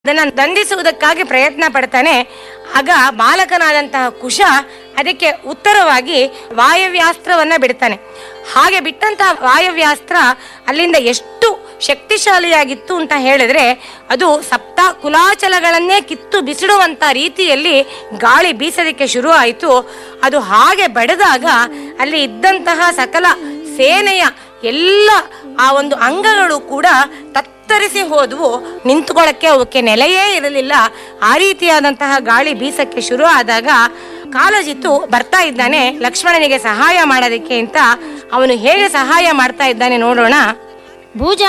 ಅದನ್ನ ದಂಡಿಸುವುದಕ್ಕಾಗಿ ಪ್ರಯತ್ನ ಪಡ್ತಾನೆ ಆಗ ಬಾಲಕನಾದಂತಹ ಕುಶ ಅದಕ್ಕೆ ಉತ್ತರವಾಗಿ ವಾಯವ್ಯಾಸ್ತ್ರವನ್ನ ಬಿಡ್ತಾನೆ ಹಾಗೆ ಬಿಟ್ಟಂತಹ ವಾಯವ್ಯಾಸ್ತ್ರ ಅಲ್ಲಿಂದ ಎಷ್ಟು ಶಕ್ತಿಶಾಲಿಯಾಗಿತ್ತು ಅಂತ ಹೇಳಿದ್ರೆ ಅದು ಸಪ್ತ ಕುಲಾಚಲಗಳನ್ನೇ ಕಿತ್ತು ಬಿಸಿಡುವಂತ ರೀತಿಯಲ್ಲಿ ಗಾಳಿ ಬೀಸೋದಕ್ಕೆ ಶುರು ಆಯಿತು ಅದು ಹಾಗೆ ಬಡಿದಾಗ ಅಲ್ಲಿ ಇದ್ದಂತಹ ಸಕಲ ಸೇನೆಯ ಎಲ್ಲ ಆ ಒಂದು ಅಂಗಗಳು ಕೂಡ ತತ್ತರಿಸಿ ಹೋದವು ನಿಂತ್ಕೊಳ್ಳಕ್ಕೆ ಅವಕ್ಕೆ ನೆಲೆಯೇ ಇರಲಿಲ್ಲ ಆ ರೀತಿಯಾದಂತಹ ಗಾಳಿ ಬೀಸಕ್ಕೆ ಶುರು ಆದಾಗ ಕಾಲಜಿತ್ತು ಬರ್ತಾ ಇದ್ದಾನೆ ಲಕ್ಷ್ಮಣನಿಗೆ ಸಹಾಯ ಮಾಡೋದಕ್ಕೆ ಅಂತ ಅವನು ಹೇಗೆ ಸಹಾಯ ಮಾಡ್ತಾ ಇದ್ದಾನೆ ನೋಡೋಣ ಭೂಜ